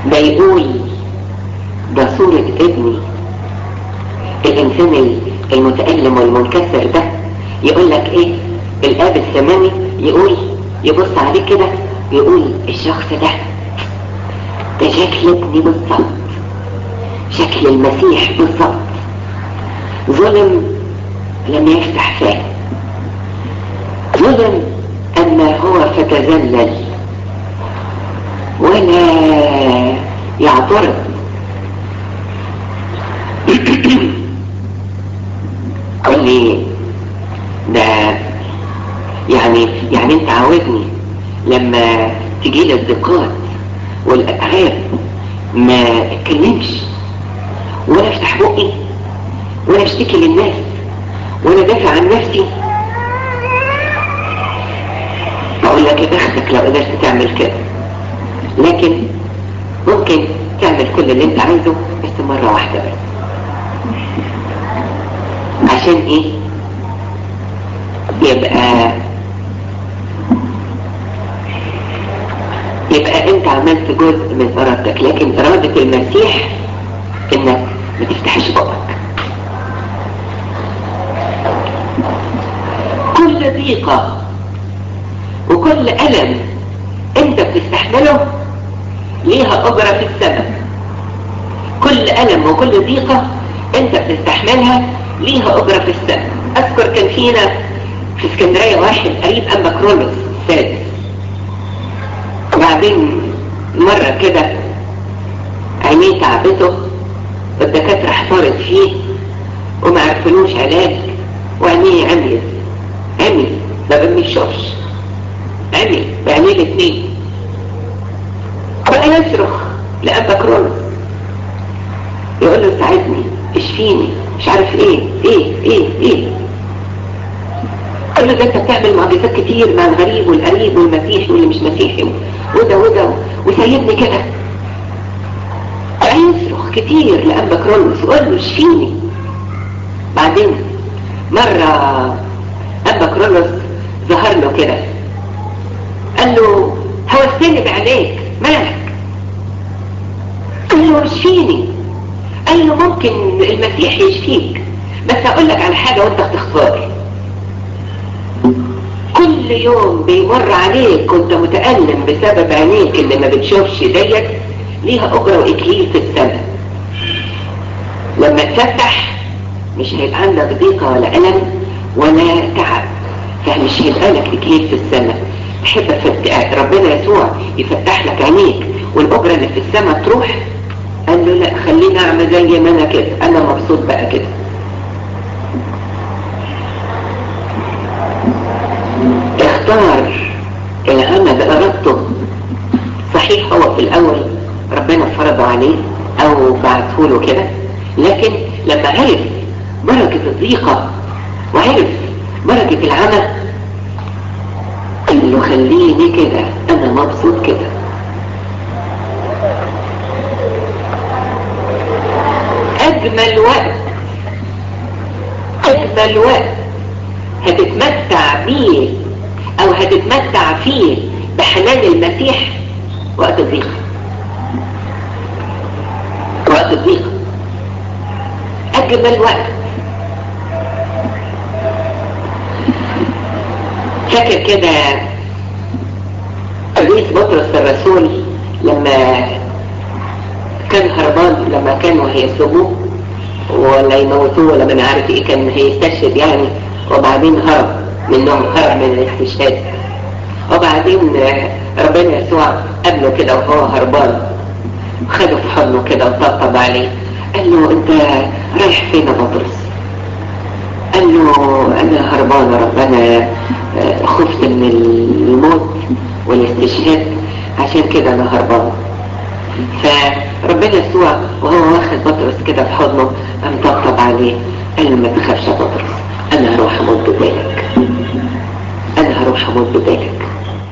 ده يقول ده صورة ابني الإنسان المتألم والمنكسر ده يقول لك إيه الآب السماوي يقول يبص عليه كده يقول الشخص ده ده شكل ابني بالظبط شكل المسيح بالظبط ظلم لم يفتح فاه ظلم أما هو فتذلل ولا يعترض قال لي ده يعني يعني انت عاوزني لما تجي لي الضيقات والاتعاب ما اتكلمش ولا افتح بقي ولا اشتكي للناس ولا دافع عن نفسي بقول لك يا بختك لو قدرت تعمل كده لكن ممكن تعمل كل اللي انت عايزه بس مرة واحدة بس عشان ايه يبقى يبقى انت عملت جزء من ارادتك لكن ارادة المسيح انك ما تفتحش بقك كل ضيقة وكل ألم انت بتستحمله ليها أجرة في السماء كل ألم وكل ضيقة انت بتستحملها ليها أجرة في السماء أذكر كان فينا في اسكندرية واحد قريب أما كرولوس السادس وبعدين مرة كده عينيه تعبته والدكاترة احتارت فيه وما عرفلوش علاج وعينيه عميت عمي ما بيشوفش عمي بعينيه الاثنين بقى يصرخ لأبا كرولوس يقول له ساعدني اشفيني مش عارف ايه ايه ايه ايه قال له ده انت بتعمل معجزات كتير مع الغريب والقريب والمسيحي واللي مش مسيحي وده وده وسيبني كده يصرخ كتير لأبا كرولوس وقال له اشفيني بعدين مرة أبا كرولوس ظهر له كده قال له هوستني بعينيك مالك قال له اشفيني قال له ممكن المسيح يشفيك بس هقول لك على حاجة وانت بتختار كل يوم بيمر عليك وانت متألم بسبب عينيك اللي ما بتشوفش ديت ليها أجرة وإكليل في السماء لما تفتح مش هيبقى عندك ضيقة ولا ألم ولا تعب فمش هيبقى لك إكليل في السماء تحب ربنا يسوع يفتح لك عينيك والأجرة اللي في السماء تروح قال له لا خليني أعمل زي ما أنا كده أنا مبسوط بقى كده اختار العمل بإرادته صحيح هو في الأول ربنا فرضه عليه أو بعته له كده لكن لما عرف بركة الضيقة وعرف بركة العمل قال له خليني كده أنا مبسوط كده أجمل وقت أجمل وقت هتتمتع بيه أو هتتمتع فيه بحنان المسيح وقت الضيقة وقت الضيقة أجمل وقت فاكر كده قديس بطرس الرسول لما كان هربان لما كانوا هيسلبوه ولا يموتوه ولا من عارف ايه كان هيستشهد يعني وبعدين هرب منهم هرب من الاستشهاد وبعدين ربنا يسوع قابله كده وهو هربان خده في حضنه كده وطبطب عليه قال له انت رايح فين يا بطرس قال له انا هربان يا رب انا خفت من الموت والاستشهاد عشان كده انا هربان فربنا يسوع وهو واخد بطرس كده في حضنه قام طبطب عليه قال له ما تخافش يا بطرس انا هروح اموت بدالك انا هروح اموت بدالك